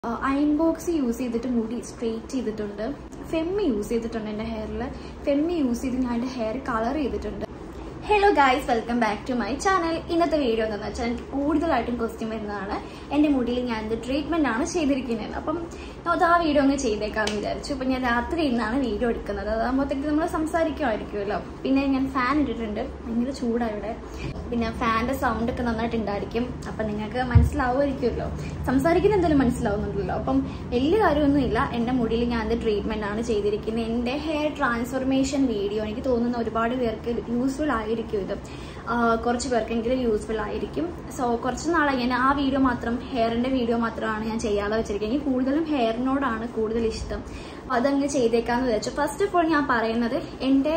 iron box use ചെയ്തിട്ട് മുടി straight ചെയ്തിട്ടുണ്ട് ഫെമ്മി യൂസ് ചെയ്തിട്ടുണ്ട് എൻ്റെ ഹെയറിൽ ഫെമ്മി യൂസ് ചെയ്ത് ഞാൻ എൻ്റെ ഹെയർ കളർ ചെയ്തിട്ടുണ്ട് hello guys welcome back to my channel ഇന്നത്തെ വീഡിയോ എന്താണെന്ന് വെച്ചാൽ എനിക്ക് കൂടുതലായിട്ടും ക്വസ്റ്റ്യൻ വരുന്നതാണ് എൻ്റെ മുടിയിൽ ഞാൻ എന്ത് ട്രീറ്റ്മെന്റ് ആണ് ചെയ്തിരിക്കുന്നത് അപ്പം അത് ആ വീഡിയോ ഒന്ന് ചെയ്തേക്കാമെന്ന് വിചാരിച്ചു അപ്പം ഞാൻ രാത്രി ഇന്നാണ് വീഡിയോ എടുക്കുന്നത് അതാകുമ്പോഴത്തേക്ക് നമ്മൾ സംസാരിക്കുമായിരിക്കുമല്ലോ പിന്നെ ഞാൻ ഫാൻ ഇട്ടിട്ടുണ്ട് ഭയങ്കര ചൂടാണ് ഇവിടെ പിന്നെ ഫാൻ്റെ സൗണ്ട് ഒക്കെ നന്നായിട്ട് ഉണ്ടായിരിക്കും അപ്പം നിങ്ങൾക്ക് മനസ്സിലാവുമായിരിക്കുമല്ലോ സംസാരിക്കുന്ന എന്തായാലും മനസ്സിലാവുന്നുണ്ടല്ലോ അപ്പം വലിയ കാര്യമൊന്നുമില്ല എൻ്റെ മുടിയിൽ ഞാൻ എന്ത് ട്രീറ്റ്മെന്റ് ആണ് ചെയ്തിരിക്കുന്നത് എൻ്റെ ഹെയർ ട്രാൻസ്ഫോർമേഷൻ വീഡിയോ എനിക്ക് തോന്നുന്ന ഒരുപാട് പേർക്ക് യൂസ്ഫുൾ ആയിരിക്കും ഇത് ആ, കുറച്ച് പേർക്കെങ്കിലും യൂസ്ഫുൾ ആയിരിക്കും സോ കുറച്ച് നാളെ ഞാൻ ആ വീഡിയോ മാത്രം ഹെയറിന്റെ വീഡിയോ മാത്രമാണ് ഞാൻ ചെയ്യാതെ വെച്ചിരിക്കുന്നത് എനിക്ക് കൂടുതലും ഹെയറിനോടാണ് കൂടുതൽ ഇഷ്ടം അതങ്ങ് ചെയ്തേക്കാന്ന് വിചാരിച്ചു ഫസ്റ്റ് ഓഫ് ഓൾ ഞാൻ പറയുന്നത് എൻ്റെ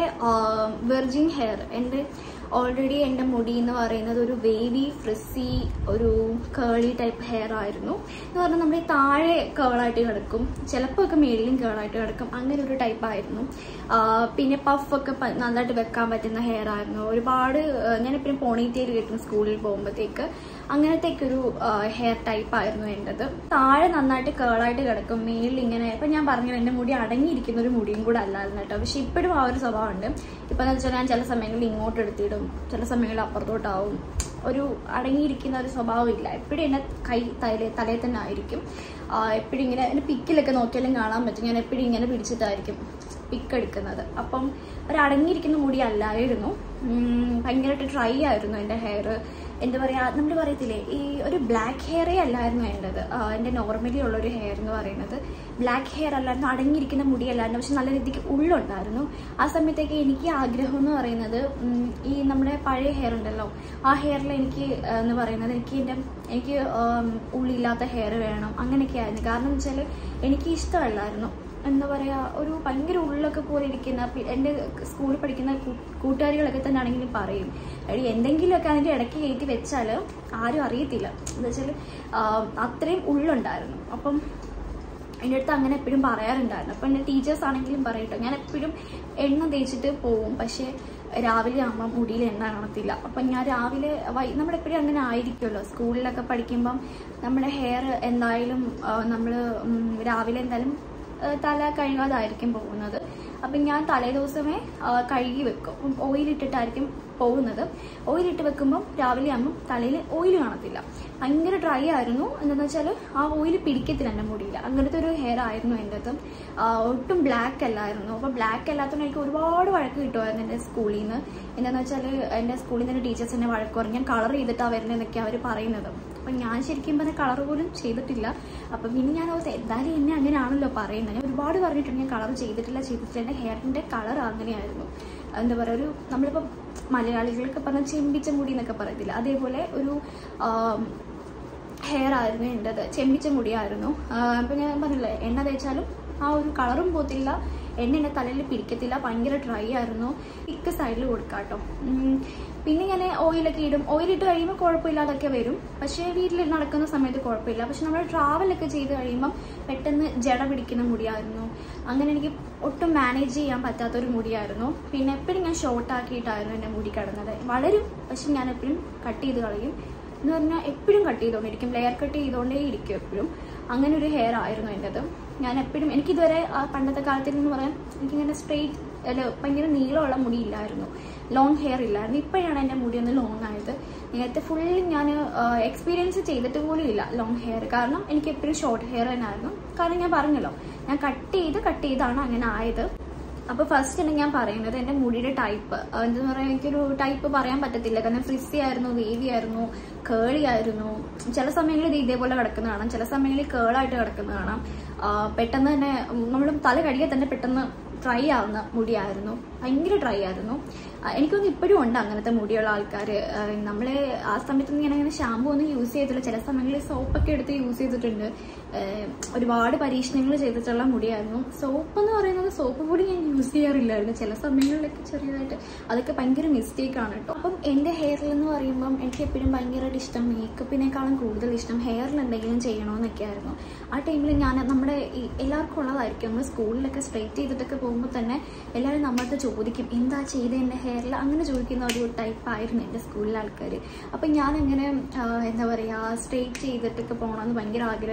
വെർജിൻ ഹെയർ എൻ്റെ ഓൾറെഡി എൻ്റെ മുടി എന്ന് പറയുന്നത് ഒരു വേവി ഫ്രിസി ഒരു കേളി ടൈപ്പ് ഹെയർ ആയിരുന്നു എന്ന് പറഞ്ഞാൽ നമ്മുടെ ഈ താഴെ കേളായിട്ട് കിടക്കും ചിലപ്പോൾ ഒക്കെ മേളിലും കേളായിട്ട് കിടക്കും അങ്ങനെ ഒരു ടൈപ്പ് ആയിരുന്നു ആ, പിന്നെ പഫൊക്കെ പ- നന്നായിട്ട് വെക്കാൻ പറ്റുന്ന ഹെയർ ആയിരുന്നു ഒരുപാട് ആ, ഞാനെപ്പോഴും പോണിറ്റെയിൽ കിട്ടും സ്കൂളിൽ പോകുമ്പോഴത്തേക്ക് അങ്ങനത്തേക്ക് ഒരു ഹെയർ ടൈപ്പ് ആയിരുന്നു എൻ്റെത് താഴെ നന്നായിട്ട് കേളായിട്ട് കിടക്കും മേളിൽ ഇങ്ങനെ ഇപ്പം ഞാൻ പറഞ്ഞു എൻ്റെ മുടി അടങ്ങിയിരിക്കുന്ന ഒരു മുടിയും കൂടെ അല്ലായിരുന്നു കേട്ടോ പക്ഷെ ഇപ്പോഴും ആ ഒരു സ്വഭാവമുണ്ട് ഇപ്പം എന്ന് വെച്ചാൽ ഞാൻ ചില സമയങ്ങളിൽ ഇങ്ങോട്ട് എടുത്തിടും ചില സമയങ്ങളിൽ അപ്പുറത്തോട്ടാവും ഒരു അടങ്ങിയിരിക്കുന്ന ഒരു സ്വഭാവം ഇല്ല എപ്പോഴും എൻ്റെ കൈ തലേ തലയിൽ തന്നെ ആയിരിക്കും എപ്പോഴും ഇങ്ങനെ എൻ്റെ പിക്കിലൊക്കെ നോക്കിയാലും കാണാൻ പറ്റും ഞാൻ എപ്പോഴും ഇങ്ങനെ പിടിച്ചിട്ടായിരിക്കും പിക്ക് എടുക്കുന്നത് അപ്പം ഒരു അടങ്ങിയിരിക്കുന്ന മുടി അല്ലായിരുന്നു ഉം, ഭയങ്കരമായിട്ട് ഡ്രൈ ആയിരുന്നു എൻ്റെ ഹെയർ എന്താ പറയുക നമ്മൾ പറയത്തില്ലേ ഈ ഒരു ബ്ലാക്ക് ഹെയറേ അല്ലായിരുന്നു വേണ്ടത് എൻ്റെ നോർമലി ഉള്ള ഒരു ഹെയർ എന്ന് പറയുന്നത് ബ്ലാക്ക് ഹെയർ അല്ലായിരുന്നു അടങ്ങിയിരിക്കുന്ന മുടി അല്ലായിരുന്നു പക്ഷെ നല്ല രീതിക്ക് ഉള്ളുണ്ടായിരുന്നു ആ സമയത്തേക്ക് എനിക്ക് ആഗ്രഹം എന്ന് പറയുന്നത് ഉം, ഈ നമ്മുടെ പഴയ ഹെയർ ഉണ്ടല്ലോ ആ ഹെയറിൽ എനിക്ക് ആ, എന്ന് പറയുന്നത് എനിക്ക് എൻ്റെ എനിക്ക് ആം, ഉള്ളില്ലാത്ത ഹെയർ വേണം അങ്ങനെയൊക്കെ ആയിരുന്നു കാരണം എന്ന് വെച്ചാൽ എനിക്ക് ഇഷ്ടമല്ലായിരുന്നു എന്താ പറയുക ഒരു ഭയങ്കര ഉള്ളൊക്കെ പോലെ ഇരിക്കുന്ന പി- എൻ്റെ സ്കൂളിൽ പഠിക്കുന്ന കൂ- കൂട്ടുകാരികളൊക്കെ തന്നെ ആണെങ്കിലും പറയും എടി എന്തെങ്കിലുമൊക്കെ അതിൻ്റെ ഇടയ്ക്ക് കയറ്റി വെച്ചാൽ ആരും അറിയത്തില്ല എന്താ വെച്ചാൽ അത്രയും ഉള്ളുണ്ടായിരുന്നു അപ്പം എൻ്റെ അടുത്ത് അങ്ങനെ എപ്പോഴും പറയാറുണ്ടായിരുന്നു അപ്പം എൻ്റെ ടീച്ചേഴ്സ് ആണെങ്കിലും പറയട്ടോ ഞാൻ എപ്പോഴും എണ്ണ തേച്ചിട്ട് പോവും പക്ഷേ രാവിലെ ആകുമ്പോൾ മുടിയിൽ എണ്ണ കാണത്തില്ല അപ്പം ഞാൻ രാവിലെ വൈ നമ്മളെപ്പോഴും അങ്ങനെ ആയിരിക്കുമല്ലോ സ്കൂളിലൊക്കെ പഠിക്കുമ്പം നമ്മുടെ ഹെയർ എന്തായാലും നമ്മൾ രാവിലെ എന്തായാലും ആ, തല കഴുകാതായിരിക്കും പോകുന്നത് അപ്പം ഞാൻ തലേ ദിവസമേ ആ, കഴുകി വെക്കും ഓയിലിട്ടിട്ടായിരിക്കും പോകുന്നത് ഓയിലിട്ട് വെക്കുമ്പം രാവിലെ ആകുമ്പം തലയിൽ ഓയിൽ കാണത്തില്ല ഭയങ്കര ഡ്രൈ ആയിരുന്നു എന്താണെന്ന് വെച്ചാൽ ആ ഓയിൽ പിടിക്കത്തില്ല എൻ്റെ മുടിയിൽ അങ്ങനത്തെ ഒരു ഹെയർ ആയിരുന്നു എൻ്റെത് ആ, ഒട്ടും ബ്ലാക്ക് അല്ലായിരുന്നു അപ്പോൾ ബ്ലാക്ക് അല്ലാത്തതുകൊണ്ട് എനിക്ക് ഒരുപാട് വഴക്ക് കിട്ടുമായിരുന്നു എൻ്റെ സ്കൂളിൽ നിന്ന് എന്താണെന്ന് വെച്ചാൽ എൻ്റെ സ്കൂളിൽ നിന്ന് ടീച്ചേഴ്സ് എന്നെ വഴക്ക് പറഞ്ഞു ഞാൻ കളർ ചെയ്തിട്ടാണ് വരുന്നതെന്നൊക്കെ അവർ പറയുന്നത് അപ്പം ഞാൻ ശരിക്കും പറഞ്ഞാൽ കളർ പോലും ചെയ്തിട്ടില്ല അപ്പം പിന്നെ ഞാൻ ഓർത്ത് എന്തായാലും എന്നെ അങ്ങനെയാണല്ലോ പറയുന്നത് ഞാൻ ഒരുപാട് പറഞ്ഞിട്ടുണ്ട് ഞാൻ കളർ ചെയ്തിട്ടില്ല ചെയ്തിട്ടില്ല എൻ്റെ ഹെയറിൻ്റെ കളർ അങ്ങനെയായിരുന്നു എന്താ പറയുക ഒരു നമ്മളിപ്പം മലയാളികൾക്ക് പറഞ്ഞ ചെമ്പിച്ച മുടി എന്നൊക്കെ പറയത്തില്ല അതേപോലെ ഒരു ഹെയർ ആയിരുന്നു എൻ്റെത് ചെമ്പിച്ച മുടിയായിരുന്നു അപ്പം ഞാൻ പറഞ്ഞില്ലേ എണ്ണ തേച്ചാലും ആ ഒരു കളറും പോത്തില്ല എണ്ണ എൻ്റെ തലയിൽ പിടിക്കത്തില്ല ഭയങ്കര ഡ്രൈ ആയിരുന്നു ഇക്ക് സൈഡിൽ കൊടുക്കാം കേട്ടോ ഉം, പിന്നെ ഞാൻ ഓയിലൊക്കെ ഇടും ഓയിലിട്ട് കഴിയുമ്പോൾ കുഴപ്പമില്ലാതൊക്കെ വരും പക്ഷേ വീട്ടിൽ നടക്കുന്ന സമയത്ത് കുഴപ്പമില്ല പക്ഷെ നമ്മൾ ട്രാവലൊക്കെ ചെയ്ത് കഴിയുമ്പം പെട്ടെന്ന് ജട പിടിക്കുന്ന മുടിയായിരുന്നു അങ്ങനെ എനിക്ക് ഒട്ടും മാനേജ് ചെയ്യാൻ പറ്റാത്തൊരു മുടിയായിരുന്നു പിന്നെ എപ്പോഴും ഞാൻ ഷോർട്ട് ആക്കിയിട്ടായിരുന്നു എൻ്റെ മുടി കിടന്നത് വളരും പക്ഷെ ഞാൻ എപ്പോഴും കട്ട് ചെയ്ത് കളയും എന്ന് പറഞ്ഞാൽ എപ്പോഴും കട്ട് ചെയ്തുകൊണ്ടിരിക്കും ലെയർ കട്ട് ചെയ്തുകൊണ്ടേ ഇരിക്കും എപ്പോഴും അങ്ങനെ ഒരു ഹെയർ ആയിരുന്നു എൻ്റെത് ഞാൻ എപ്പോഴും എനിക്കിതുവരെ ആ പണ്ടത്തെ കാലത്തിൽ നിന്ന് പറയാൻ എനിക്കിങ്ങനെ സ്ട്രെയിറ്റ് അല്ല ഭയങ്കര നീളമുള്ള മുടി ഇല്ലായിരുന്നു ലോങ് ഹെയർ ഇല്ലായിരുന്നു ഇപ്പോഴാണ് എൻ്റെ മുടി ഒന്ന് ലോങ് ആയത് നേരത്തെ ഫുൾ ഞാൻ എക്സ്പീരിയൻസ് ചെയ്തിട്ട് പോലും ഇല്ല ലോങ് ഹെയർ കാരണം എനിക്ക് എപ്പോഴും ഷോർട്ട് ഹെയർ തന്നെയായിരുന്നു കാരണം ഞാൻ പറഞ്ഞല്ലോ ഞാൻ കട്ട് ചെയ്ത് കട്ട് ചെയ്താണ് അങ്ങനെ ആയത് അപ്പോൾ ഫസ്റ്റ് ആണ് ഞാൻ പറയുന്നത് എൻ്റെ മുടിയുടെ ടൈപ്പ് എന്താ പറയുക എനിക്കൊരു ടൈപ്പ് പറയാൻ പറ്റത്തില്ല കാരണം ഫ്രിസി ആയിരുന്നു വേവി ആയിരുന്നു കേളി ആയിരുന്നു ചില സമയങ്ങളിൽ ഇത് ഇതേപോലെ കിടക്കുന്ന കാണാം ചില സമയങ്ങളിൽ കേളായിട്ട് കിടക്കുന്ന കാണാം ആ, പെട്ടെന്ന് തന്നെ നമ്മൾ തല കഴുകിയാൽ തന്നെ പെട്ടെന്ന് ഡ്രൈ ആവുന്ന മുടിയായിരുന്നു ഭയങ്കര ഡ്രൈ ആയിരുന്നു ആ, എനിക്കൊന്നും ഇപ്പോഴും ഉണ്ട് അങ്ങനത്തെ മുടിയുള്ള ആൾക്കാർ നമ്മൾ ആ സമയത്തൊന്നും ഞാൻ അങ്ങനെ ഷാമ്പു ഒന്നും യൂസ് ചെയ്തിട്ടില്ല ചില സമയങ്ങളിൽ സോപ്പൊക്കെ എടുത്ത് യൂസ് ചെയ്തിട്ടുണ്ട് ആ, ഒരുപാട് പരീക്ഷണങ്ങൾ ചെയ്തിട്ടുള്ള മുടിയായിരുന്നു സോപ്പ് എന്ന് പറയുന്നത് സോപ്പ് പൊടി ഞാൻ യൂസ് ചെയ്യാറില്ലായിരുന്നു ചില സമയങ്ങളിലൊക്കെ ചെറിയതായിട്ട് അതൊക്കെ ഭയങ്കര മിസ്റ്റേക്ക് ആണ് കേട്ടോ അപ്പം എൻ്റെ ഹെയറിൽ എന്ന് പറയുമ്പം എനിക്ക് എപ്പോഴും ഭയങ്കരമായിട്ട് ഇഷ്ടം മേക്കപ്പിനേക്കാളും കൂടുതൽ ഇഷ്ടം ഹെയറിൽ എന്തെങ്കിലും ചെയ്യണമെന്നൊക്കെ ആയിരുന്നു ആ ടൈമിൽ ഞാൻ നമ്മുടെ ഈ എല്ലാവർക്കും ഉള്ളതായിരിക്കും നമ്മൾ സ്കൂളിലൊക്കെ സ്ട്രെയിറ്റ് ചെയ്തിട്ടൊക്കെ പോകുമ്പോൾ തന്നെ എല്ലാവരും നമ്മളടുത്ത് ചോദിക്കും എന്താ ചെയ്ത് എൻ്റെ ഹെയറിൽ അങ്ങനെ ചോദിക്കുന്ന ഒരു ടൈപ്പ് ആയിരുന്നു എൻ്റെ സ്കൂളിലെ ആൾക്കാർ അപ്പം ഞാനങ്ങനെ ആ, എന്താ പറയുക സ്ട്രെയിറ്റ് ചെയ്തിട്ടൊക്കെ പോകണമെന്ന് ഭയങ്കര ആഗ്രഹമൊക്കെ ആയിരുന്നു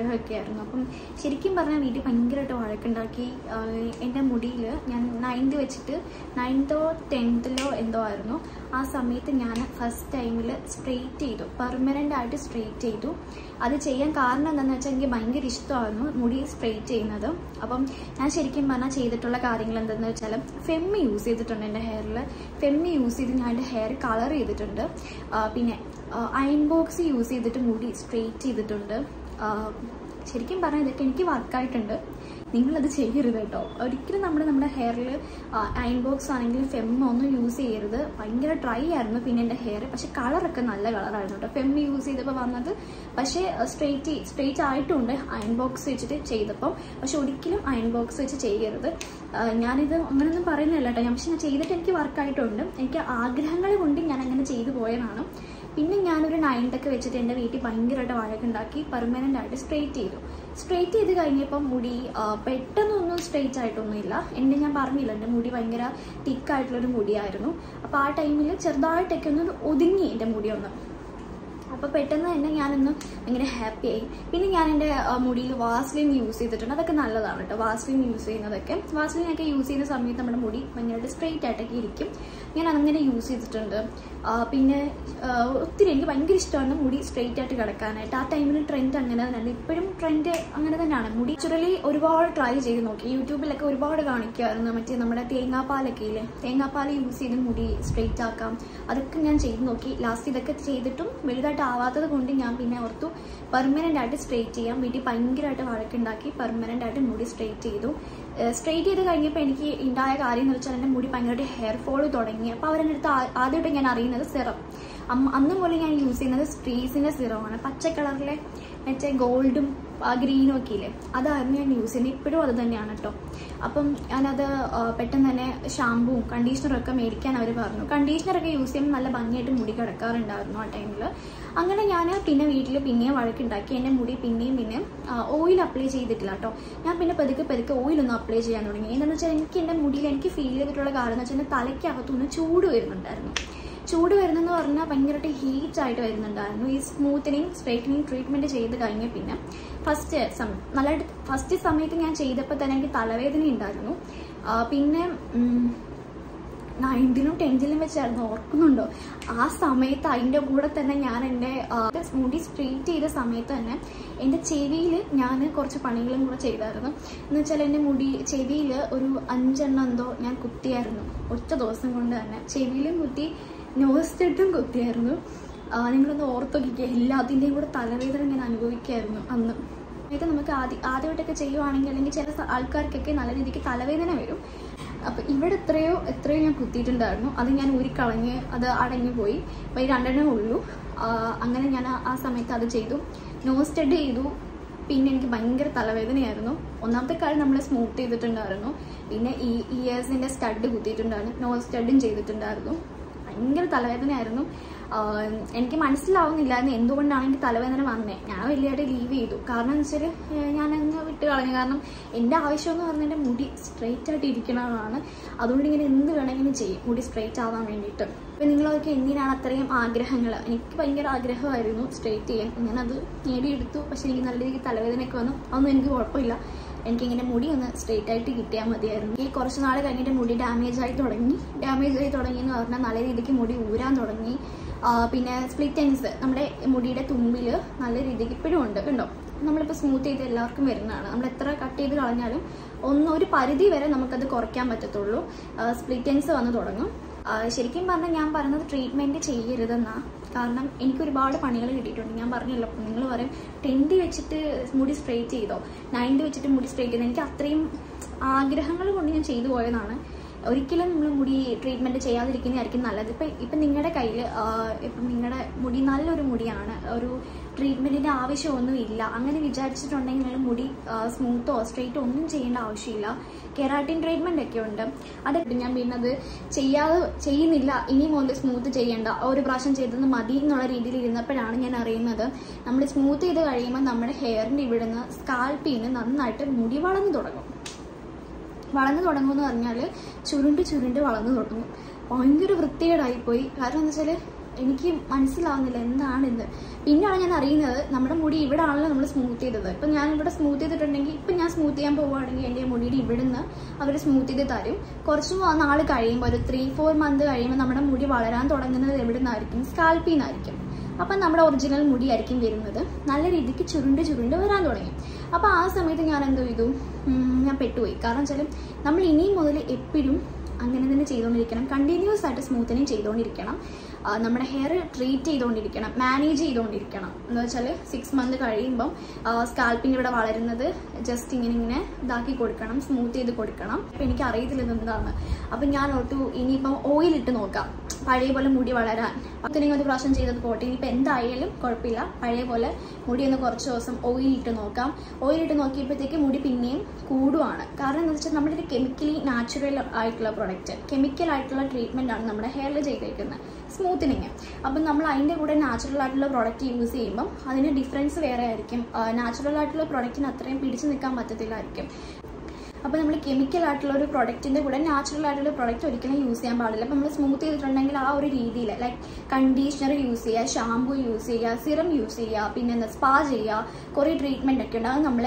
ഉണ്ടായിരുന്നു അപ്പം ശരിക്കും പറഞ്ഞാൽ വീട്ടിൽ ഭയങ്കരമായിട്ട് വഴക്കുണ്ടാക്കി ആഹ് എൻ്റെ മുടിയിൽ ഞാൻ നയൻത് വെച്ചിട്ട് നയൻതോ ടെൻത്തിലോ എന്തോ ആയിരുന്നു ആ സമയത്ത് ഞാൻ ഫസ്റ്റ് ടൈമിൽ സ്ട്രെയിറ്റ് ചെയ്തു പെർമനൻ്റ് ആയിട്ട് സ്ട്രെയിറ്റ് ചെയ്തു അത് ചെയ്യാൻ കാരണം എന്താണെന്ന് വെച്ചാൽ എനിക്ക് ഭയങ്കര ഇഷ്ടമായിരുന്നു മുടി സ്ട്രെയിറ്റ് ചെയ്യുന്നത് അപ്പം ഞാൻ ശരിക്കും പറഞ്ഞാൽ ചെയ്തിട്ടുള്ള കാര്യങ്ങൾ എന്തെന്ന് വെച്ചാൽ ഫെമ്മി യൂസ് ചെയ്തിട്ടുണ്ട് എൻ്റെ ഹെയറിൽ ഫെമ്മി യൂസ് ചെയ്ത് ഞാൻ എൻ്റെ ഹെയർ കളർ ചെയ്തിട്ടുണ്ട് ആ, പിന്നെ അയൺ ബോക്സ് യൂസ് ചെയ്തിട്ട് മുടി സ്ട്രെയിറ്റ് ചെയ്തിട്ടുണ്ട് ആ, ശരിക്കും പറഞ്ഞാൽ ഇതൊക്കെ എനിക്ക് വർക്കായിട്ടുണ്ട് നിങ്ങളത് ചെയ്യരുത് കേട്ടോ ഒരിക്കലും നമ്മൾ നമ്മുടെ ഹെയറിൽ അയൺ ബോക്സ് ആണെങ്കിലും ഫെമ്മ ഒന്നും യൂസ് ചെയ്യരുത് ഭയങ്കര ഡ്രൈ ആയിരുന്നു പിന്നെ എൻ്റെ ഹെയർ പക്ഷെ കളറൊക്കെ നല്ല കളറായിരുന്നു കേട്ടോ ഫെമ്മ യൂസ് ചെയ്തപ്പോൾ വന്നത് പക്ഷേ സ്ട്രെയിറ്റ് സ്ട്രെയിറ്റ് ആയിട്ടുണ്ട് അയൺ ബോക്സ് വെച്ചിട്ട് ചെയ്തപ്പം പക്ഷെ ഒരിക്കലും അയൺ ബോക്സ് വെച്ച് ചെയ്യരുത് ആ, ഞാനിത് അങ്ങനെയൊന്നും പറയുന്നില്ല കേട്ടോ ഞാൻ പക്ഷെ ഞാൻ ചെയ്തിട്ട് എനിക്ക് വർക്കായിട്ടുണ്ട് എനിക്ക് ആഗ്രഹങ്ങൾ കൊണ്ട് ഞാൻ അങ്ങനെ ചെയ്തു പോയതാണ് പിന്നെ ഞാനൊരു നയൻത്തൊക്കെ വെച്ചിട്ട് എൻ്റെ വീട്ടിൽ ഭയങ്കരമായിട്ട് വഴക്കുണ്ടാക്കി പെർമനൻ്റ് ആയിട്ട് സ്ട്രെയിറ്റ് ചെയ്തു സ്ട്രെയിറ്റ് ചെയ്ത് കഴിഞ്ഞപ്പം മുടി ആ, പെട്ടെന്നൊന്നും സ്ട്രെയിറ്റ് ആയിട്ടൊന്നുമില്ല എൻ്റെ ഞാൻ പറഞ്ഞില്ല എൻ്റെ മുടി ഭയങ്കര തിക്കായിട്ടുള്ളൊരു മുടിയായിരുന്നു അപ്പോൾ ആ ടൈമിൽ ചെറുതായിട്ടൊക്കെ ഒന്ന് ഒതുങ്ങി എൻ്റെ മുടി ഒന്ന് അപ്പോൾ പെട്ടെന്ന് തന്നെ ഞാനൊന്ന് ഭയങ്കര ഹാപ്പി ആയി പിന്നെ ഞാൻ എൻ്റെ മുടിയിൽ വാസ്ലിൻ യൂസ് ചെയ്തിട്ടുണ്ട് അതൊക്കെ നല്ലതാണ് കേട്ടോ വാസ്ലിൻ യൂസ് ചെയ്യുന്നതൊക്കെ വാസ്ലിൻ ഒക്കെ യൂസ് ചെയ്യുന്ന സമയത്ത് നമ്മുടെ മുടി ഭയങ്കരമായിട്ട് സ്ട്രെയിറ്റ് ആയിട്ടൊക്കെ ഇരിക്കും ഞാൻ അങ്ങനെ യൂസ് ചെയ്തിട്ടുണ്ട് ആ, പിന്നെ ആ, ഒത്തിരി എനിക്ക് ഭയങ്കര ഇഷ്ടമാണ് മുടി സ്ട്രെയിറ്റ് ആയിട്ട് കിടക്കാനായിട്ട് ആ ടൈമിൽ ട്രെൻഡ് അങ്ങനെ തന്നെയാണ് ഇപ്പോഴും ട്രെൻഡ് അങ്ങനെ തന്നെയാണ് മുടി നാച്ചുറലി ഒരുപാട് ട്രൈ ചെയ്ത് നോക്കി യൂട്യൂബിലൊക്കെ ഒരുപാട് കാണിക്കുമായിരുന്നു മറ്റേ നമ്മുടെ തേങ്ങാപ്പാലൊക്കെ ഇല്ലേ തേങ്ങാപ്പാൽ യൂസ് ചെയ്ത് മുടി സ്ട്രെയിറ്റ് ആക്കാം അതൊക്കെ ഞാൻ ചെയ്ത് നോക്കി ലാസ്റ്റ് ഇതൊക്കെ ചെയ്തിട്ടും വലുതായിട്ട് ആവാത്തത് കൊണ്ട് ഞാൻ പിന്നെ ഓർത്തു പെർമനൻ്റ് ആയിട്ട് സ്ട്രെയിറ്റ് ചെയ്യാം വീട്ടിൽ ഭയങ്കരമായിട്ട് വഴക്കുണ്ടാക്കി പെർമനൻ്റ് ആയിട്ട് മുടി സ്ട്രെയിറ്റ് ചെയ്തു സ്ട്രെയിറ്റ് ചെയ്ത് കഴിഞ്ഞപ്പോൾ എനിക്ക് ഉണ്ടായ കാര്യം എന്ന് വെച്ചാൽ എൻ്റെ മുടി ഭയങ്കരമായിട്ട് ഹെയർ ഫോൾ തുടങ്ങി അപ്പോൾ അവരെൻ്റെ അടുത്ത് ആ- ആദ്യമായിട്ട് ഞാൻ അറിയുന്നത് സിറം അന്ന് മുതൽ ഞാൻ യൂസ് ചെയ്യുന്നത് സ്ട്രീസിൻ്റെ സിറമാണ് പച്ച കളറിലെ മറ്റേ ഗോൾഡും ഗ്രീനും ഒക്കെ ഇല്ലേ അതായിരുന്നു ഞാൻ യൂസ് ചെയ്യുന്നത് ഇപ്പോഴും അത് തന്നെയാണ് കേട്ടോ അപ്പം ഞാനത് ആ, പെട്ടെന്ന് തന്നെ ഷാമ്പുവും കണ്ടീഷണറും ഒക്കെ മേടിക്കാൻ അവർ പറഞ്ഞു കണ്ടീഷണറൊക്കെ യൂസ് ചെയ്യുമ്പോൾ നല്ല ഭംഗിയായിട്ട് മുടി കിടക്കാറുണ്ടായിരുന്നു ആ ടൈമിൽ അങ്ങനെ ഞാൻ പിന്നെ വീട്ടിൽ പിന്നെയും വഴക്കുണ്ടാക്കി എൻ്റെ മുടി പിന്നെയും പിന്നെ ഓയിൽ അപ്ലൈ ചെയ്തിട്ടില്ല കേട്ടോ ഞാൻ പിന്നെ പതുക്കെ പതുക്കെ ഓയിലൊന്നും അപ്ലൈ ചെയ്യാൻ തുടങ്ങി എന്താണെന്ന് വെച്ചാൽ എനിക്ക് എൻ്റെ മുടിയിൽ എനിക്ക് ഫീൽ ചെയ്തിട്ടുള്ള കാര്യം എന്ന് വെച്ചാൽ എൻ്റെ തലയ്ക്കകത്തുനിന്ന് ചൂട് വരുന്നുണ്ടായിരുന്നു ചൂട് വരുന്നെന്ന് പറഞ്ഞാൽ ഭയങ്കരമായിട്ട് ഹീറ്റ് ആയിട്ട് വരുന്നുണ്ടായിരുന്നു ഈ സ്മൂത്തനിങ് സ്ട്രൈറ്റനിങ് ട്രീറ്റ്മെന്റ് ചെയ്ത് കഴിഞ്ഞ പിന്നെ ഫസ്റ്റ് സമയം നല്ലതായിട്ട് ഫസ്റ്റ് സമയത്ത് ഞാൻ ചെയ്തപ്പോൾ തന്നെ എനിക്ക് തലവേദന ഉണ്ടായിരുന്നു ആ, പിന്നെ നയൻത്തിലും ടെൻത്തിലും വെച്ചായിരുന്നു ഓർക്കുന്നുണ്ടോ ആ സമയത്ത് അതിൻ്റെ കൂടെ തന്നെ ഞാൻ എൻ്റെ ആ, മുടി സ്ട്രെയിറ്റ് ചെയ്ത സമയത്ത് തന്നെ എൻ്റെ ചെവിയിൽ ഞാൻ കുറച്ച് പണികളും കൂടെ ചെയ്തായിരുന്നു എന്ന് വെച്ചാൽ എൻ്റെ മുടി ചെവിയിൽ ഒരു അഞ്ചെണ്ണം എന്തോ ഞാൻ കുത്തിയായിരുന്നു ഒറ്റ ദിവസം കൊണ്ട് തന്നെ ചെവിയിലും കുത്തി നോസ് സ്റ്റെട്ടും കുത്തിയായിരുന്നു ആ, നിങ്ങളൊന്ന് ഓർത്ത് നോക്കിക്കുക എല്ലാത്തിൻ്റെയും കൂടെ തലവേദന ഞാൻ അനുഭവിക്കായിരുന്നു അന്ന് ഇത് നമുക്ക് ആദ്യം ആദ്യമായിട്ടൊക്കെ ചെയ്യുവാണെങ്കിൽ അല്ലെങ്കിൽ ചില സ- ആൾക്കാർക്കൊക്കെ നല്ല രീതിക്ക് തലവേദന വരും അപ്പം ഇവിടെ എത്രയോ എത്രയോ ഞാൻ കുത്തിയിട്ടുണ്ടായിരുന്നു അത് ഞാൻ ഊരിക്കളഞ്ഞ് അത് അടഞ്ഞു പോയി അപ്പോൾ ഈ രണ്ടെണ്ണേ ഉള്ളൂ ആ, അങ്ങനെ ഞാൻ ആ- ആ സമയത്ത് അത് ചെയ്തു നോസ് സ്റ്റഡ് ചെയ്തു പിന്നെ എനിക്ക് ഭയങ്കര തലവേദനയായിരുന്നു ഒന്നാമത്തെ കാര്യം നമ്മൾ സ്മൂത്ത് ചെയ്തിട്ടുണ്ടായിരുന്നു പിന്നെ ഈ ഇയേഴ്സിൻ്റെ സ്റ്റഡ് കുത്തിയിട്ടുണ്ടായിരുന്നു നോസ് സ്റ്റഡും ചെയ്തിട്ടുണ്ടായിരുന്നു ഭയങ്കര തലവേദനയായിരുന്നു ആഹ് എനിക്ക് മനസ്സിലാവുന്നില്ലായിരുന്നു എന്തുകൊണ്ടാണ് എനിക്ക് തലവേദന വന്നേ ഞാൻ വലിയതായിട്ട് ലീവ് ചെയ്തു കാരണം എന്ന് വെച്ചാൽ ഞാൻ അങ്ങ് വിട്ട് കളഞ്ഞു കാരണം എൻ്റെ ആവശ്യം എന്ന് പറഞ്ഞാൽ എൻ്റെ മുടി സ്ട്രെയിറ്റ് ആയിട്ട് ഇരിക്കണമെന്നാണ് അതുകൊണ്ട് ഇങ്ങനെ എന്ത് വേണമെങ്കിലും ചെയ്യും മുടി സ്ട്രെയിറ്റ് ആവാൻ വേണ്ടിയിട്ട് അപ്പം നിങ്ങളൊക്കെ എന്തിനാണ് അത്രയും ആഗ്രഹങ്ങൾ എനിക്ക് ഭയങ്കര ആഗ്രഹമായിരുന്നു സ്ട്രെയിറ്റ് ചെയ്യാൻ ഞാനത് നേടിയെടുത്തു പക്ഷേ എനിക്ക് നല്ല രീതിക്ക് തലവേദനയൊക്കെ വന്നു അതൊന്നും എനിക്ക് കുഴപ്പമില്ല എനിക്കിങ്ങനെ മുടി ഒന്ന് സ്ട്രെയിറ്റ് ആയിട്ട് കിട്ടിയാൽ മതിയായിരുന്നു ഈ കുറച്ച് നാൾ കഴിഞ്ഞിട്ട് മുടി ഡാമേജ് ആയി തുടങ്ങി ഡാമേജ് ആയി തുടങ്ങി എന്ന് പറഞ്ഞാൽ നല്ല രീതിക്ക് മുടി ഊരാൻ തുടങ്ങി ആ, പിന്നെ സ്പ്ലിറ്റ് എൻസ് നമ്മുടെ മുടിയുടെ തുമ്പിൽ നല്ല രീതിക്ക് ഇപ്പോഴും ഉണ്ട് കണ്ടോ നമ്മളിപ്പോൾ സ്മൂത്ത് ചെയ്ത് എല്ലാവർക്കും വരുന്നതാണ് നമ്മൾ എത്ര കട്ട് ചെയ്ത് കളഞ്ഞാലും ഒന്ന് ഒരു പരിധി വരെ നമുക്കത് കുറയ്ക്കാൻ പറ്റത്തുള്ളൂ സ്പ്ലിറ്റ് എൻസ് വന്ന് തുടങ്ങും ആ, ശരിക്കും പറഞ്ഞാൽ ഞാൻ പറയുന്നത് ട്രീറ്റ്മെൻറ്റ് ചെയ്യരുതെന്നാ കാരണം എനിക്ക് ഒരുപാട് പണികൾ കിട്ടിയിട്ടുണ്ട് ഞാൻ പറഞ്ഞല്ലോ നിങ്ങൾ പറയും ടെൻത്ത് വെച്ചിട്ട് മുടി സ്ട്രെയിറ്റ് ചെയ്തോ നയൻത് വെച്ചിട്ട് മുടി സ്ട്രെയിറ്റ് ചെയ്തോ എനിക്ക് അത്രയും ആഗ്രഹങ്ങൾ കൊണ്ട് ഞാൻ ചെയ്തു പോയതാണ് ഒരിക്കലും നമ്മൾ മുടി ട്രീറ്റ്മെൻറ്റ് ചെയ്യാതിരിക്കുന്നതായിരിക്കും നല്ലത് ഇപ്പം ഇപ്പം നിങ്ങളുടെ കയ്യിൽ ഇപ്പം നിങ്ങളുടെ മുടി നല്ലൊരു മുടിയാണ് ഒരു ട്രീറ്റ്മെൻറ്റിൻ്റെ ആവശ്യമൊന്നും ഇല്ല അങ്ങനെ വിചാരിച്ചിട്ടുണ്ടെങ്കിൽ നിങ്ങൾ മുടി സ്മൂത്തോ സ്ട്രെയിറ്റോ ഒന്നും ചെയ്യേണ്ട ആവശ്യമില്ല കെറാട്ടിൻ ട്രീറ്റ്മെൻ്റ് ഒക്കെ ഉണ്ട് അതൊക്കെ ഞാൻ പിന്നെ അത് ചെയ്യാതെ ചെയ്യുന്നില്ല ഇനി മുതൽ സ്മൂത്ത് ചെയ്യേണ്ട ഒരു പ്രാവശ്യം ചെയ്തത് മതി എന്നുള്ള രീതിയിൽ ഇരുന്നപ്പോഴാണ് ഞാൻ അറിയുന്നത് നമ്മൾ സ്മൂത്ത് ചെയ്ത് കഴിയുമ്പോൾ നമ്മുടെ ഹെയറിൻ്റെ ഇവിടുന്ന് സ്കാൽപ്പിൽ നിന്ന് നന്നായിട്ട് മുടി വളർന്നു തുടങ്ങും വളർന്നു തുടങ്ങുമെന്ന് പറഞ്ഞാൽ ചുരുണ്ട് ചുരുണ്ട് വളർന്നു തുടങ്ങും ഭയങ്കര വൃത്തികേടായിപ്പോയി കാരണം എന്താ വെച്ചാൽ എനിക്ക് മനസ്സിലാവുന്നില്ല എന്താണിത് പിന്നെയാണ് ഞാൻ അറിയുന്നത് നമ്മുടെ മുടി ഇവിടെ ആണല്ലോ നമ്മൾ സ്മൂത്ത് ചെയ്തത് ഇപ്പം ഞാൻ ഇവിടെ സ്മൂത്ത് ചെയ്തിട്ടുണ്ടെങ്കിൽ ഇപ്പം ഞാൻ സ്മൂത്ത് ചെയ്യാൻ പോവുകയാണെങ്കിൽ എൻ്റെ മുടിയുടെ ഇവിടുന്ന് അവർ സ്മൂത്ത് ചെയ്ത് തരും കുറച്ച് നാൾ കഴിയുമ്പോൾ ഒരു ത്രീ ഫോർ മന്ത് കഴിയുമ്പോൾ നമ്മുടെ മുടി വളരാൻ തുടങ്ങുന്നത് എവിടെ നിന്നായിരിക്കും സ്കാൽപ്പിൽ നിന്നായിരിക്കും അപ്പം നമ്മുടെ ഒറിജിനൽ മുടിയായിരിക്കും വരുന്നത് നല്ല രീതിക്ക് ചുരുണ്ട് ചുരുണ്ട് വരാൻ തുടങ്ങി അപ്പോൾ ആ സമയത്ത് ഞാൻ എന്തോ ചെയ്തു ഉം, ഞാൻ പെട്ടുപോയി കാരണം വെച്ചാൽ നമ്മൾ ഇനിയും മുതൽ എപ്പോഴും അങ്ങനെ തന്നെ ചെയ്തുകൊണ്ടിരിക്കണം കണ്ടിന്യൂസ് ആയിട്ട് സ്മൂത്തനിങ് ചെയ്തുകൊണ്ടിരിക്കണം ആ, നമ്മുടെ ഹെയർ ട്രീറ്റ് ചെയ്തുകൊണ്ടിരിക്കണം മാനേജ് ചെയ്തുകൊണ്ടിരിക്കണം എന്ന് വെച്ചാൽ സിക്സ് മന്ത് കഴിയുമ്പം സ്കാൽപ്പിൻ്റെ ഇവിടെ വളരുന്നത് ജസ്റ്റ് ഇങ്ങനെ ഇങ്ങനെ ഇതാക്കി കൊടുക്കണം സ്മൂത്ത് ചെയ്ത് കൊടുക്കണം അപ്പം എനിക്ക് അറിയത്തില്ല ഇത് എന്താണ് അപ്പം ഞാൻ ഓർത്തു ഇനിയിപ്പം ഓയിൽ ഇട്ട് നോക്കാം പഴയ പോലെ മുടി വളരാൻ പത്തിനെങ്കിൽ ഒരു പ്രാവശ്യം ചെയ്തത് പോട്ടെ ഇനിയിപ്പോൾ എന്തായാലും കുഴപ്പമില്ല പഴയ പോലെ മുടി ഒന്ന് കുറച്ച് ദിവസം ഓയിൽ ഇട്ട് നോക്കാം ഓയിൽ ഇട്ട് നോക്കിയപ്പോഴത്തേക്ക് മുടി പിന്നെയും കൂടുവാണ് കാരണം എന്താ വെച്ചാൽ നമ്മുടെ ഒരു കെമിക്കലി നാച്ചുറൽ ആയിട്ടുള്ള പ്രൊഡക്റ്റ് കെമിക്കൽ ആയിട്ടുള്ള ട്രീറ്റ്മെൻ്റ് ആണ് നമ്മുടെ ഹെയറിൽ ചെയ്തേക്കുന്നത് സ്മൂത്തനിങ് അപ്പം നമ്മൾ അതിൻ്റെ കൂടെ നാച്ചുറൽ ആയിട്ടുള്ള പ്രൊഡക്റ്റ് യൂസ് ചെയ്യുമ്പം അതിന് ഡിഫറൻസ് വേറെ ആയിരിക്കും നാച്ചുറൽ ആയിട്ടുള്ള പ്രൊഡക്റ്റിന് അത്രയും പിടിച്ചു നിൽക്കാൻ പറ്റത്തില്ലായിരിക്കും അപ്പോൾ നമ്മൾ കെമിക്കൽ ആയിട്ടുള്ള ഒരു പ്രൊഡക്റ്റിൻ്റെ കൂടെ നാച്ചുറൽ ആയിട്ടുള്ള പ്രൊഡക്റ്റ് ഒരിക്കലും യൂസ് ചെയ്യാൻ പാടില്ല അപ്പോൾ നമ്മൾ സ്മൂത്ത് ചെയ്തിട്ടുണ്ടെങ്കിൽ ആ ഒരു രീതിയിൽ ലൈക്ക് കണ്ടീഷണർ യൂസ് ചെയ്യുക ഷാമ്പു യൂസ് ചെയ്യുക സിറം യൂസ് ചെയ്യുക പിന്നെ എന്താ സ്പാ ചെയ്യുക കുറേ ട്രീറ്റ്മെൻ്റ് ഒക്കെ ഉണ്ട് അത് നമ്മൾ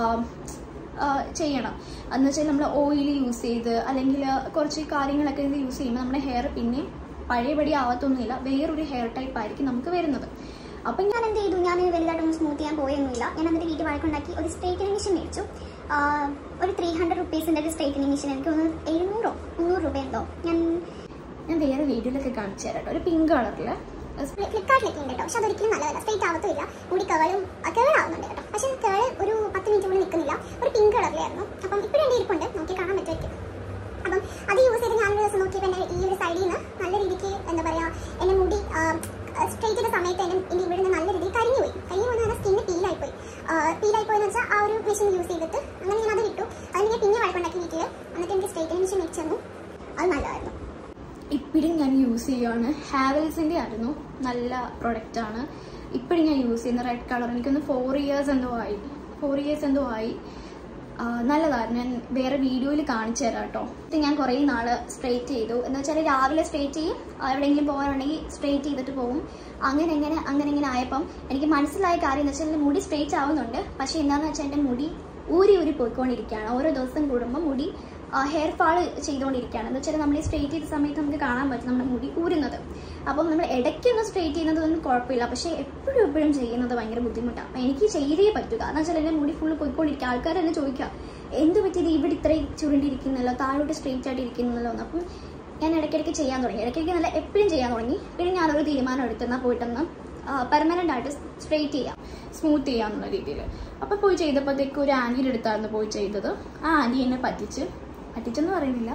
ചെയ്യണം എന്ന് വെച്ചാൽ നമ്മൾ ഓയിൽ യൂസ് ചെയ്ത് അല്ലെങ്കിൽ കുറച്ച് കാര്യങ്ങളൊക്കെ ഇത് യൂസ് ചെയ്യുമ്പോൾ നമ്മുടെ ഹെയർ പിന്നെ പഴയപടി ആവത്തൊന്നുമില്ല വേറൊരു ഹെയർ ടൈപ്പ് ആയിരിക്കും നമുക്ക് വരുന്നത് അപ്പം ഞാൻ എന്ത് ചെയ്തു ഞാൻ വലുതായിട്ടൊന്നും സ്മൂത്ത് ചെയ്യാൻ പോയൊന്നുമില്ല ഞാൻ എന്നിട്ട് വീട്ടിൽ വഴക്കുണ്ടാക്കി ഒരു സ്ട്രൈറ്റനിങ് മെഷീൻ മേടിച്ചു ആഹ് ഒരു ത്രീ ഹൺഡ്രഡ് റുപ്പീസിൻ്റെ ഒരു സ്ട്രൈറ്റനിങ് മെഷീൻ എനിക്ക് ഒന്ന് എഴുന്നൂറോ മുന്നൂറ് രൂപയുണ്ടോ ഞാൻ ഞാൻ വേറെ വീഡിയോയിലൊക്കെ കാണിച്ചു തരാം കേട്ടോ ഒരു പിങ്ക് കളറിൽ ഫ്ലിപ്കാർട്ടിലൊക്കെ ഉണ്ട് കേട്ടോ പക്ഷെ അതൊരിക്കലും നല്ലതല്ല സ്ട്രൈറ്റ് ആവത്തുമില്ല മുടി കേളും കേൾ ആവുന്നുണ്ട് കേട്ടോ പക്ഷെ കേൾ ഒരു പത്ത് മിനിറ്റ് പോലും നിൽക്കുന്നില്ല ഒരു പിങ്ക് കളറിലായിരുന്നു അപ്പം ഇപ്പോഴും എൻ്റെ ഇരിപ്പുണ്ട് നോക്കി കാണാൻ പറ്റുമായിരിക്കും അപ്പം അത് യൂസ് ചെയ്ത് ഞാനൊരു ദിവസം നോക്കിയപ്പോൾ എൻ്റെ ഈ ഒരു സൈഡിൽ നിന്ന് നല്ല രീതിക്ക് എന്താ പറയുക എൻ്റെ മുടി സ്ട്രൈറ്റ് ചെയ്ത സമയത്ത് എൻ്റെ എൻ്റെ ഇവിടെ നിന്ന് നല്ല രീതിയിൽ കരിഞ്ഞു പോയി കരിഞ്ഞു പോയി പറഞ്ഞാൽ സ്കിന്ന് പീലായി പോയി പീലായി പോയെന്ന് വെച്ചാൽ ആ ഒരു മെഷീൻ യൂസ് ചെയ്തിട്ട് അങ്ങനെ ഞാൻ അത് വിട്ടു അതിന് ഞാൻ പിന്നെ വഴക്കുണ്ടാക്കി വീട്ടിൽ എന്നിട്ട് എനിക്ക് സ്ട്രൈറ്റനിങ് മെഷീൻ മേടിച്ചു തന്നു അത് നല്ലതായിരുന്നു ഇപ്പോഴും ഞാൻ യൂസ് ചെയ്യുകയാണ് ഹാവൽസിൻ്റെ ആയിരുന്നു നല്ല പ്രൊഡക്റ്റ് ആണ് ഇപ്പോഴും ഞാൻ യൂസ് ചെയ്യുന്ന റെഡ് കളർ എനിക്കൊന്ന് ഫോർ ഇയേഴ്സ് എന്തോ ആയി ഫോർ ഇയേഴ്സ് എന്തോ ആയി ആ, നല്ലതായിരുന്നു ഞാൻ വേറെ വീഡിയോയിൽ കാണിച്ചു തരാം കേട്ടോ ഇത് ഞാൻ കുറേ നാൾ സ്ട്രെയിറ്റ് ചെയ്തു എന്ന് വെച്ചാൽ രാവിലെ സ്ട്രെയിറ്റ് ചെയ്യും ആ, എവിടെയെങ്കിലും പോകാനുണ്ടെങ്കിൽ സ്ട്രെയിറ്റ് ചെയ്തിട്ട് പോകും അങ്ങനെ എങ്ങനെ അങ്ങനെ ഇങ്ങനെ ആയപ്പം എനിക്ക് മനസ്സിലായ കാര്യം എന്ന് വെച്ചാൽ എൻ്റെ മുടി സ്ട്രെയിറ്റ് ആവുന്നുണ്ട് പക്ഷേ എന്താണെന്ന് വെച്ചാൽ എൻ്റെ മുടി ഊരി ഊരി പോയിക്കൊണ്ടിരിക്കുകയാണ് ഓരോ ദിവസം കൂടുമ്പോൾ മുടി ഹെയർ ഫാൾ ചെയ്തുകൊണ്ടിരിക്കുകയാണ് എന്ന് വെച്ചാൽ നമ്മൾ ഈ സ്ട്രെയിറ്റ് ചെയ്ത സമയത്ത് നമുക്ക് കാണാൻ പറ്റും നമ്മുടെ മുടി ഊരുന്നത് അപ്പം നമ്മൾ ഇടയ്ക്കൊന്ന് സ്ട്രെയിറ്റ് ചെയ്യുന്നതൊന്നും കുഴപ്പമില്ല പക്ഷേ എപ്പോഴും എപ്പോഴും ചെയ്യുന്നത് ഭയങ്കര ബുദ്ധിമുട്ടാണ് അപ്പം എനിക്ക് ചെയ്തേ പറ്റൂ കാരണം വെച്ചാൽ എൻ്റെ മുടി ഫുള്ള് പോയിക്കൊണ്ടിരിക്കുക ആൾക്കാർ എന്നെ ചോദിക്കുക എന്ത് പറ്റിയത് ഇവിടെ ഇത്രയും ചുരുണ്ടിരിക്കുന്നല്ലോ താഴോട്ട് സ്ട്രെയിറ്റ് ആയിട്ട് ഇരിക്കുന്നല്ലോ എന്ന് അപ്പം ഞാൻ ഇടയ്ക്കിടയ്ക്ക് ചെയ്യാൻ തുടങ്ങി ഇടയ്ക്കിടയ്ക്ക് നല്ല എപ്പോഴും ചെയ്യാൻ തുടങ്ങി പിന്നെ ഞാനൊരു തീരുമാനം എടുത്തെന്നാൽ പോയിട്ടൊന്ന് പെർമനൻ്റ് ആയിട്ട് സ്ട്രെയിറ്റ് ചെയ്യാം സ്മൂത്ത് ചെയ്യാന്നുള്ള രീതിയിൽ അപ്പോൾ പോയി ചെയ്തപ്പോഴത്തേക്ക് ഒരു ആൻറ്റിയുടെ അടുത്തായിരുന്നു പോയി ചെയ്തത് ആ ആൻറ്റി എന്നെ പറ്റിച്ച് പറ്റിച്ചെന്ന് പറയുന്നില്ല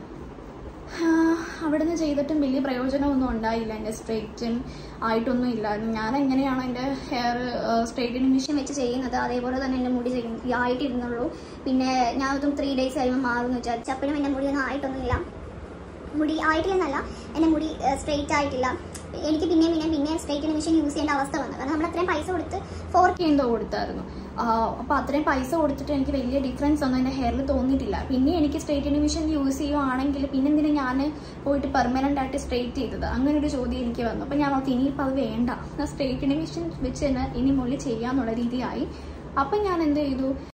അവിടെ നിന്ന് ചെയ്തിട്ടും വലിയ പ്രയോജനമൊന്നും ഉണ്ടായില്ല എൻ്റെ സ്ട്രെയിറ്റും ആയിട്ടൊന്നും ഇല്ലായിരുന്നു ഞാൻ എങ്ങനെയാണ് എൻ്റെ ഹെയർ സ്ട്രെയിറ്റനിങ് മെഷീൻ വെച്ച് ചെയ്യുന്നത് അതേപോലെ തന്നെ എൻ്റെ മുടി ചെയ്യും ആയിട്ടിരുന്നുള്ളൂ പിന്നെ ഞാൻ അതും ത്രീ ഡേയ്സ് കഴിയുമ്പോൾ മാറുമെന്ന് വിചാരിച്ചു അപ്പോഴും എൻ്റെ മുടിയൊന്നും ആയിട്ടൊന്നുമില്ല മുടി ആയിട്ടില്ലെന്നല്ല എൻ്റെ മുടി സ്ട്രെയിറ്റ് ആയിട്ടില്ല എനിക്ക് പിന്നെയും പിന്നെയും പിന്നെ സ്ട്രെയിറ്റ് മെഷീൻ യൂസ് ചെയ്യേണ്ട അവസ്ഥ വന്നു കാരണം നമ്മൾ അത്രയും പൈസ കൊടുത്ത് ഫോർ ഫോർക്ക് എന്തോ കൊടുത്തായിരുന്നു അപ്പോൾ അത്രയും പൈസ കൊടുത്തിട്ട് എനിക്ക് വലിയ ഡിഫറൻസ് ഒന്നും എൻ്റെ ഹെയറിൽ തോന്നിയിട്ടില്ല പിന്നെ എനിക്ക് സ്ട്രെയിറ്റനിങ് മെഷീൻ യൂസ് ചെയ്യുവാണെങ്കിൽ പിന്നെ എന്തിനാ ഞാൻ പോയിട്ട് പെർമനൻ്റ് ആയിട്ട് സ്ട്രെയിറ്റ് ചെയ്തത് അങ്ങനെ ഒരു ചോദ്യം എനിക്ക് വന്നു അപ്പോൾ ഞാൻ ഓർത്ത് ഇനിയിപ്പോൾ അത് വേണ്ട സ്ട്രെയിറ്റനിങ് മെഷീൻ വെച്ച് തന്നെ ഇനി മുകളിൽ ചെയ്യാന്നുള്ള രീതിയായി അപ്പം ഞാൻ എന്ത് ചെയ്തു